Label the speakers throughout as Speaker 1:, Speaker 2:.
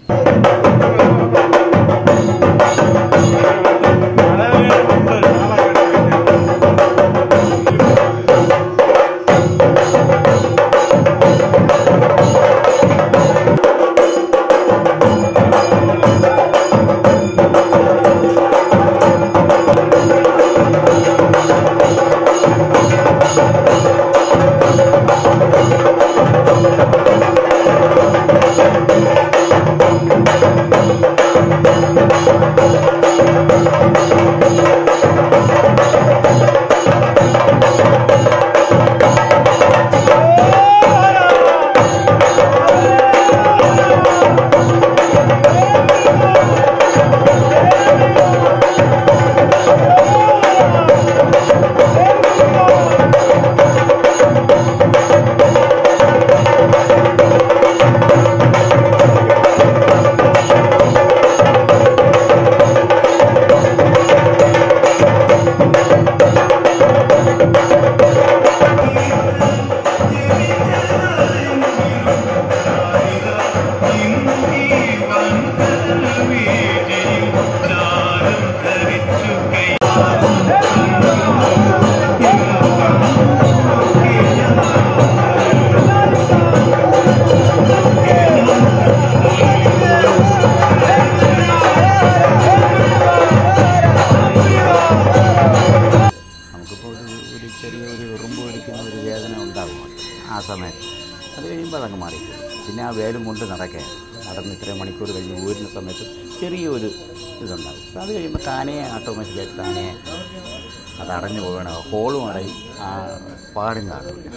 Speaker 1: നമുക്കിപ്പോൾ ഒരു ഒരു ചെറിയൊരു ഉറുമ്പ് വലിക്കുന്ന ഒരു വേദന ഉണ്ടാകും ആ സമയത്ത് അത് കഴിയുമ്പോൾ അതങ്ങ് മാറി പിന്നെ ആ വേലും കൊണ്ട് നടക്കാൻ നടന്ന് ഇത്രയും മണിക്കൂർ കഴിഞ്ഞ് ഊരുന്ന സമയത്ത് ചെറിയൊരു ഇതുണ്ടാകും അപ്പോൾ അത് കഴിയുമ്പോൾ താനേ ഓട്ടോമാറ്റിക്കായിട്ട് താനേ അത് അടഞ്ഞു പോകണം ഹോളും അടയും ആ പാടും കാണില്ല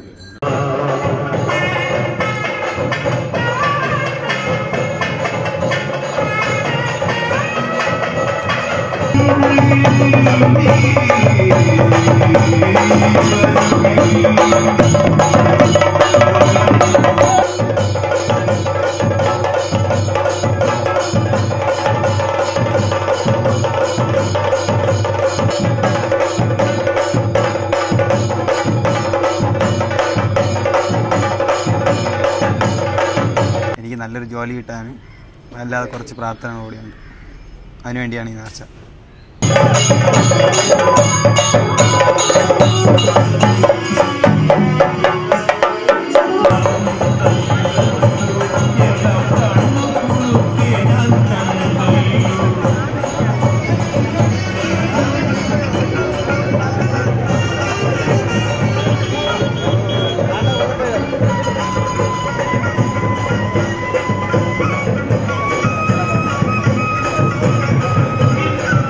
Speaker 2: എനിക്ക് നല്ലൊരു ജോലി കിട്ടാനും അല്ലാതെ കുറച്ച് പ്രാർത്ഥന കൂടിയുണ്ട് അതിനുവേണ്ടിയാണ് ഈ നേർച്ച
Speaker 3: ആ